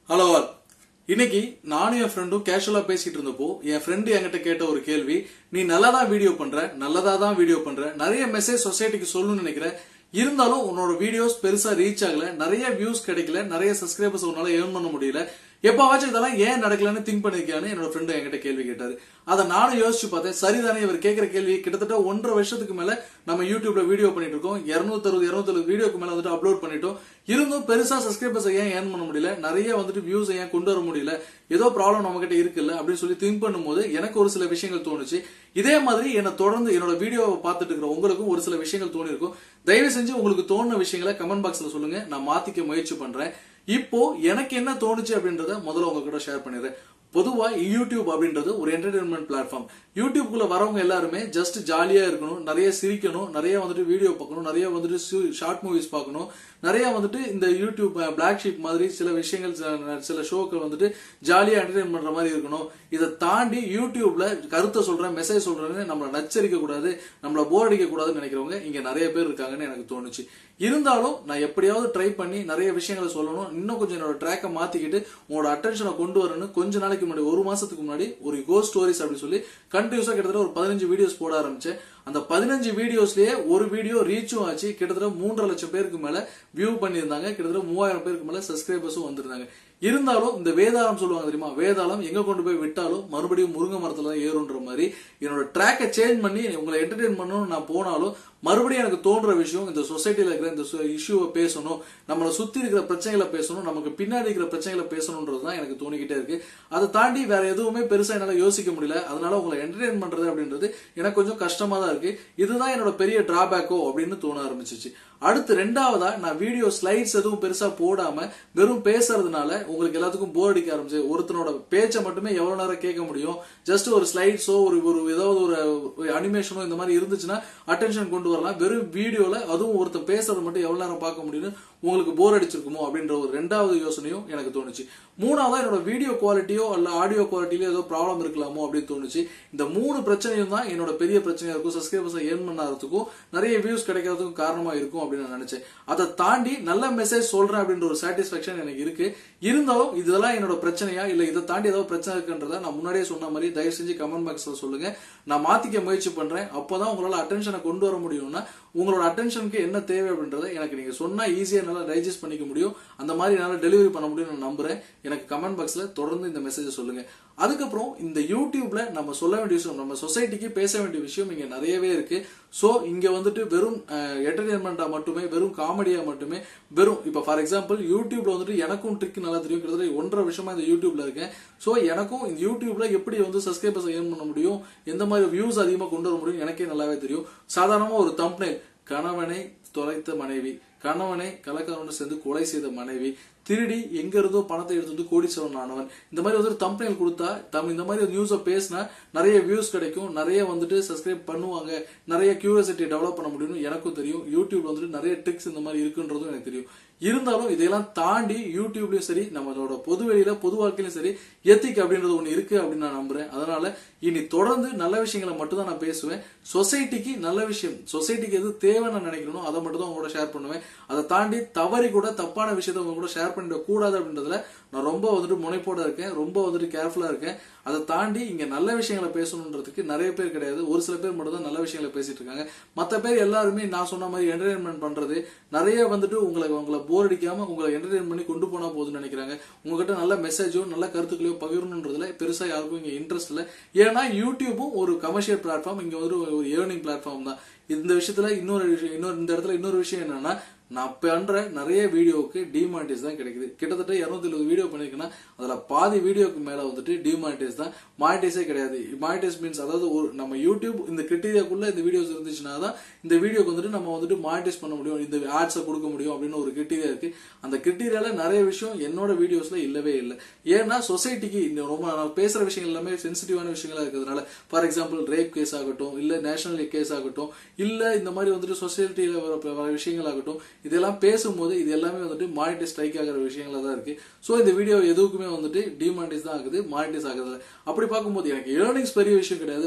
hello all இன்னைக்கு நானும் என் ஃப்ரெண்டும் கேஷுவலா பேசிட்டு இருந்தப்போ என் ஃப்ரெண்டு என்கிட்ட கேட்ட ஒரு கேள்வி நீ நல்லா தான் வீடியோ பண்ற நல்லதா தான் வீடியோ பண்ற நிறைய மெசேஜ் சொசைட்டிக்கு சொல்லணும்னு நினைக்கிற இருந்தாலும் உன்னோட வீடியோஸ் பெருசா ரீச் ஆகல நிறைய வியூஸ் கிடைக்கல நிறைய சப்ஸ்கிரைபர்ஸ் உன்னால ஏர்ன் பண்ண முடியல எப்பவாச்சும் இதெல்லாம் ஏன் நடக்கலன்னு திங்க் பண்ணிருக்கியான்னு என்னோட ஃப்ரெண்டு என்கிட்ட கேள்வி கேட்டாரு அதை நானும் யோசிச்சு பார்த்தேன் சரிதானே இவர் கேட்கிற கேள்வி கிட்டத்தட்ட ஒன்றரை வருஷத்துக்கு மேல நம்ம யூடியூப்ல வீடியோ பண்ணிட்டு இருக்கோம் இருநூத்தி அறுபது இருநூத்தி வீடியோக்கு மேல வந்துட்டு அப்லோட் பண்ணிட்டோம் இருந்தும் பெருசா சப்ஸ்கிரைபர்ஸ் ஏன் ஏர்ன் பண்ண முடியல நிறைய வந்துட்டு வியூஸ் ஏன் கொண்டு வர முடியல ஏதோ ப்ராப்ளம் நம்ம கிட்ட இருக்குல்ல அப்படின்னு சொல்லி திங்க் பண்ணும்போது எனக்கு ஒரு சில விஷயங்கள் தோணுச்சு இதே மாதிரி என்ன தொடர்ந்து என்னோட வீடியோவை பார்த்துட்டு இருக்கிற உங்களுக்கும் ஒரு சில விஷயங்கள் தோணி இருக்கும் தயவு செஞ்சு உங்களுக்கு தோணுன விஷயங்களை கமெண்ட் பாக்ஸ்ல சொல்லுங்க நான் மாத்திக்க முயற்சி பண்றேன் இப்போ எனக்கு என்ன தோணுச்சு அப்படின்றத முதல்ல உங்ககிட்ட ஷேர் பண்ணிடுறேன் பொதுவா யூடியூப் அப்படின்றது ஒரு என்டர்டைன்மெண்ட் பிளாட்ஃபார்ம் யூடியூப்குள்ள வரவங்க எல்லாருமே ஜஸ்ட் ஜாலியா இருக்கணும் நிறைய சிரிக்கணும் நிறைய வந்துட்டு வீடியோ பார்க்கணும் நிறைய வந்துட்டு ஷார்ட் மூவிஸ் பார்க்கணும் நிறைய வந்துட்டு இந்த யூடியூப் பிளாக் ஷீப் மாதிரி சில விஷயங்கள் சில- சில ஷோக்கள் வந்துட்டு ஜாலியா என்டர்டைன் பண்ற மாதிரி இருக்கணும் இதை தாண்டி யூடியூப்ல கருத்தை சொல்றேன் மெசேஜ் சொல்றேன்னு நம்மள நச்சரிக்க கூடாது நம்மள போர் அடிக்க கூடாதுன்னு நினைக்கிறவங்க இங்க நிறைய பேர் இருக்காங்கன்னு எனக்கு தோணுச்சு இருந்தாலும் நான் எப்படியாவது ட்ரை பண்ணி நிறைய விஷயங்களை சொல்லணும் இன்னும் கொஞ்சம் என்னோட ட்ராக்கை மாத்திக்கிட்டு உங்களோட அட்டென்ஷனை கொண்டு வரணும்னு கொஞ்ச நாளைக்கு முன்னாடி ஒரு மாசத்துக்கு முன்னாடி ஒரு கோ ஸ்டோரிஸ் அப்படி சொல்லி கண்டினியூஸா கிட்டத்தட்ட ஒரு பதினஞ்சு வீடியோஸ் போட ஆரம்பிச்சேன் அந்த பதினஞ்சு வீடியோஸ்லயே ஒரு வீடியோ ரீச்சும் ஆச்சு கிட்டத்தட்ட மூன்றரை லட்சம் பேருக்கு மேல வியூ பண்ணியிருந்தாங்க கிட்டத்தட்ட மூவாயிரம் பேருக்கு மேல சப்ஸ்கிரைபர்ஸும் வந்திருந்தாங்க இருந்தாலும் இந்த வேதாளம் சொல்லுவாங்க தெரியுமா வேதாளம் எங்க கொண்டு போய் விட்டாலும் மறுபடியும் முருங்கை மரத்துல தான் ஏறுன்ற மாதிரி என்னோட ட்ராக்கை சேஞ்ச் பண்ணி உங்களை என்டர்டெயின் பண்ணணும்னு நான் போனாலும் மறுபடியும் எனக்கு தோன்ற விஷயம் இந்த சொசைட்டில இருக்கிற இந்த இஷ்யூவை பேசணும் நம்மளை சுத்தி இருக்கிற பிரச்சனைகளை பேசணும் நமக்கு பின்னாடி இருக்கிற பிரச்சனைகளை பேசணும்ன்றது தான் எனக்கு தோணிக்கிட்டே இருக்கு அதை தாண்டி வேற எதுவுமே பெருசா என்னால யோசிக்க முடியல அதனால உங்களை என்டர்டெயின் பண்றது அப்படின்றது எனக்கு கொஞ்சம் கஷ்டமா தான் இருக்கு இதுதான் என்னோட பெரிய டிராபேக்கோ அப்படின்னு தோண ஆரம்பிச்சிச்சு அடுத்து ரெண்டாவதா நான் வீடியோ ஸ்லைட்ஸ் எதுவும் பெருசா போடாம வெறும் பேசுறதுனால உங்களுக்கு எல்லாத்துக்கும் போர் அடிக்க ஆரம்பிச்சு ஒருத்தனோட பேச்சை மட்டுமே எவ்வளவு நேரம் கேட்க முடியும் ஜஸ்ட் ஒரு ஸ்லைட்ஸோ ஒரு ஒரு ஏதாவது ஒரு அனிமேஷனோ இந்த மாதிரி இருந்துச்சுன்னா அட்டென்ஷன் கொண்டு வரலாம் வெறும் வீடியோல அதுவும் ஒருத்தன் பேசுறது மட்டும் எவ்வளவு நேரம் பார்க்க முடியும்னு உங்களுக்கு போர் அடிச்சிருக்குமோ அப்படின்ற ஒரு ரெண்டாவது யோசனையும் எனக்கு தோணுச்சு மூணாவதா என்னோட வீடியோ குவாலிட்டியோ அல்ல ஆடியோ குவாலிட்டியில ஏதோ ப்ராப்ளம் இருக்கலாமோ அப்படின்னு தோணுச்சு இந்த மூணு பிரச்சனையும் தான் என்னோட பெரிய பிரச்சனையா இருக்கும் சப்ஸ்கிரைபர்ஸை ஏர்ன் பண்ணாததுக்கும் நிறைய வியூஸ் கிடைக்கிறதுக்கும் காரணமா இருக்கும் அப்படின்னு நான் நினைச்சேன் அதை தாண்டி நல்ல மெசேஜ் சொல்றேன் அப்படின்ற ஒரு சாட்டிஸ்பாக்சன் எனக்கு இருக்கு இருந்தாலும் இதெல்லாம் என்னோட பிரச்சனையா இல்ல இதை தாண்டி ஏதாவது பிரச்சனை இருக்குன்றத நான் முன்னாடியே சொன்ன மாதிரி தயவு செஞ்சு கமெண்ட் பாக்ஸ்ல சொல்லுங்க நான் மாத்திக்க முயற்சி பண்றேன் அப்பதான் உங்களால அட்டென்ஷனை கொண்டு வர முடியும்னா உங்களோட அட்டென்ஷனுக்கு என்ன தேவை அப்படின்றத எனக்கு நீங்க சொன்னா ஈஸியா என்னால டைஜஸ்ட் பண்ணிக்க முடியும் அந்த மாதிரி என்னால டெலிவரி பண்ண முடியும் நான் நம்புறேன் எனக்கு கமெண்ட் பாக்ஸ்ல தொடர்ந்து இந்த மெசேஜை சொல்லுங்க அதுக்கப்புறம் இந்த யூடியூப்ல நம்ம சொல்ல வேண்டிய விஷயம் நம்ம சொசைட்டிக்கு பேச வேண்டிய விஷயம் இங்க நிறையவே இருக்கு சோ இங்க வந்துட்டு வெறும் என்டர்டைன்மெண்டா மட்டுமே வெறும் காமெடியா மட்டுமே வெறும் இப்ப ஃபார் எக்ஸாம்பிள் யூடியூப்ல வந்துட்டு எனக்கும் ட்ரிக் நல்லா தெரியும் கிட்டத்தட்ட ஒன்றரை விஷயமா இந்த யூடியூப்ல இருக்கேன் சோ எனக்கும் இந்த யூடியூப்ல எப்படி வந்து சப்ஸ்கிரைபர்ஸ் ஏர்ன் பண்ண முடியும் எந்த மாதிரி வியூஸ் அதிகமா கொண்டு வர முடியும் எனக்கே நல்லாவே தெரியும் சாதாரணமா ஒரு தம்ப்னைல் கணவனை தொலைத்த மனைவி கணவனை கலக்காரன் சேர்ந்து கொலை செய்த மனைவி திருடி எங்க இருந்தோ பணத்தை எடுத்துட்டு கோடீஸ்வரன் ஆனவன் இந்த மாதிரி வந்து ஒரு தம்பனைல் கொடுத்தா தம் இந்த மாதிரி ஒரு நியூஸை பேசினா நிறைய வியூஸ் கிடைக்கும் நிறைய வந்துட்டு சப்ஸ்கிரைப் பண்ணுவாங்க நிறைய கியூரியாசிட்டி டெவலப் பண்ண முடியும்னு எனக்கும் தெரியும் யூடியூப்ல வந்துட்டு நிறைய ட்ரிக்ஸ் இந்த மாதிரி இருக்குன்றதும் எனக்கு தெரியும் இருந்தாலும் இதெல்லாம் தாண்டி யூடியூப்லயும் சரி நம்மளோட பொது வெளியில பொது வாழ்க்கையிலும் சரி எத்திக் அப்படின்றது ஒண்ணு இருக்கு அப்படின்னு நான் நம்புறேன் அதனால இனி தொடர்ந்து நல்ல விஷயங்களை மட்டும் தான் நான் பேசுவேன் சொசைட்டிக்கு நல்ல விஷயம் சொசைட்டிக்கு எது தேவை நான் நினைக்கிறனோ அதை மட்டும் தான் உங்களோட ஷேர் பண்ணுவேன் அதை தாண்டி தவறி கூட தப்பான விஷயத்த உங்க கூட ஷேர் பண்ணிட கூடாது அப்படின்றதுல நான் ரொம்ப வந்துட்டு முனைப்போட இருக்கேன் ரொம்ப வந்துட்டு கேர்ஃபுல்லா இருக்கேன் அதை தாண்டி இங்க நல்ல விஷயங்களை பேசணுன்றதுக்கு நிறைய பேர் கிடையாது ஒரு சில பேர் மட்டும் தான் நல்ல விஷயங்களை பேசிட்டு இருக்காங்க மத்த பேர் எல்லாருமே நான் சொன்ன மாதிரி என்டர்டைன்மெண்ட் பண்றது நிறைய வந்துட்டு உங்களை உங்களை போர் அடிக்காம உங்களை என்டர்டைன் பண்ணி கொண்டு போனா போதும்னு நினைக்கிறாங்க உங்ககிட்ட நல்ல மெசேஜோ நல்ல கருத்துக்களையோ பகிரணுன்றதுல பெருசா யாருக்கும் இங்க இன்ட்ரெஸ்ட் இல்ல ஏன்னா யூடியூபும் ஒரு கமர்ஷியல் பிளாட்ஃபார்ம் இங்க வந்து ஒரு ஏர்னிங் பிளாட்ஃபார்ம் தான் இந்த விஷயத்துல இன்னொரு விஷயம் இன்னொரு இந்த இடத்துல இன்னொரு விஷயம் என்னன்னா நான் பண்ற நிறைய வீடியோவுக்கு டிமானிட்டைஸ் தான் கிடைக்குது கிட்டத்தட்ட இருநூத்தி எழுபது வீடியோ பண்ணிருக்கேன்னா அதுல பாதி வீடியோக்கு மேல வந்துட்டு டிமானிட்டைஸ் தான் மானிட்டைஸே கிடையாது மானிட்டைஸ் மீன்ஸ் அதாவது ஒரு நம்ம யூடியூப் இந்த கிரிட்டீரியாக்குள்ள இந்த வீடியோஸ் இருந்துச்சுன்னா தான் இந்த வீடியோக்கு வந்துட்டு நம்ம வந்துட்டு மானிட்டைஸ் பண்ண முடியும் இந்த ஆட்ஸை கொடுக்க முடியும் அப்படின்னு ஒரு கிரிட்டீரியா இருக்கு அந்த கிரிட்டீரியால நிறைய விஷயம் என்னோட வீடியோஸ்ல இல்லவே இல்லை ஏன்னா சொசைட்டிக்கு இந்த ரொம்ப நான் பேசுற விஷயங்கள் எல்லாமே சென்சிட்டிவான விஷயங்களா இருக்கிறதுனால ஃபார் எக்ஸாம்பிள் ரேப் கேஸ் ஆகட்டும் இல்ல நேஷனல் கேஸ் ஆகட்டும் இல்ல இந்த மாதிரி வந்துட்டு சொசைட்டியில வர வர விஷயங்கள் ஆகட்டும் இதெல்லாம் பேசும்போது இது எல்லாமே வந்துட்டு மானிட்டைஸ் ஸ்ட்ரைக் ஆகிற விஷயங்களா தான் இருக்கு சோ இந்த வீடியோ எதுக்குமே வந்துட்டு டிமானிட்டைஸ் தான் ஆகுது மானிட்டைஸ் ஆகுது அப்படி பார்க்கும்போது எனக்கு ஏர்னிங்ஸ் பெரிய விஷயம் கிடையாது பட்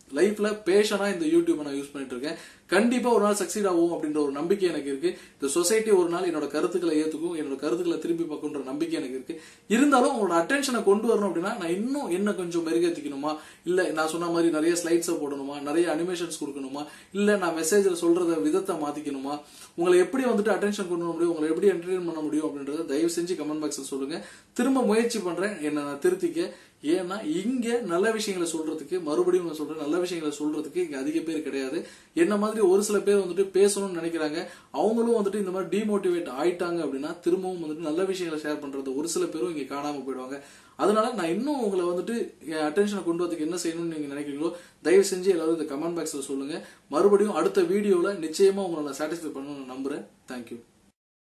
லைஃப்ல பேஷனா இந்த யூடியூப் நான் யூஸ் பண்ணிட்டு இருக்கேன் கண்டிப்பா ஒரு நாள் சக்சீட் ஆகும் அப்படின்ற ஒரு நம்பிக்கை எனக்கு இருக்கு இந்த சொசைட்டி ஒரு நாள் என்னோட கருத்துக்களை ஏத்துக்கும் என்னோட கருத்துக்களை திருப்பி பார்க்குன்ற நம்பிக்கை எனக்கு இருக்கு இருந்தாலும் உங்களோட அட்டென்ஷனை கொண்டு வரணும் அப்படின்னா நான் இன்னும் என்ன கொஞ்சம் மெருகேற்றிக்கணுமா இல்ல நான் சொன்ன மாதிரி நிறைய ஸ்லைட்ஸை போடணுமா நிறைய அனிமேஷன்ஸ் கொடுக்கணுமா இல்ல நான் மெசேஜ்ல சொல்றத விதத்தை மாத்திக்கணுமா உங்களை எப்படி வந்துட்டு அட்டென்ஷன் கொண்டு வர முடியும் உங்களை எப்படி என்டர்டைன் பண்ண முடியும் அப்படின்றத தயவு செஞ்சு கமெண்ட் பாக்ஸ்ல சொல்லுங்க திரும்ப முயற்சி பண்றேன் என்ன நான் திருத்திக்க ஏன்னா இங்க நல்ல விஷயங்களை சொல்றதுக்கு மறுபடியும் நான் சொல்றேன் நல்ல விஷயங்களை சொல்றதுக்கு இங்க அதிக பேர் கிடையாது என்ன மாதிரி ஒரு சில பேர் வந்துட்டு பேசணும்னு நினைக்கிறாங்க அவங்களும் வந்துட்டு இந்த மாதிரி டிமோட்டிவேட் ஆயிட்டாங்க அப்படின்னா திரும்பவும் வந்துட்டு நல்ல விஷயங்களை ஷேர் பண்றது ஒரு சில பேரும் இங்க காணாம போயிடுவாங்க அதனால நான் இன்னும் உங்களை வந்துட்டு அட்டென்ஷனை கொண்டு வரதுக்கு என்ன செய்யணும்னு நீங்க நினைக்கிறீங்களோ தயவு செஞ்சு எல்லாரும் இந்த கமெண்ட் பாக்ஸ்ல சொல்லுங்க மறுபடியும் அடுத்த வீடியோல நிச்சயமா உங்களை நான் சாட்டிஸ்ஃபை பண்ணணும்னு நம்புறேன் தேங்க்யூ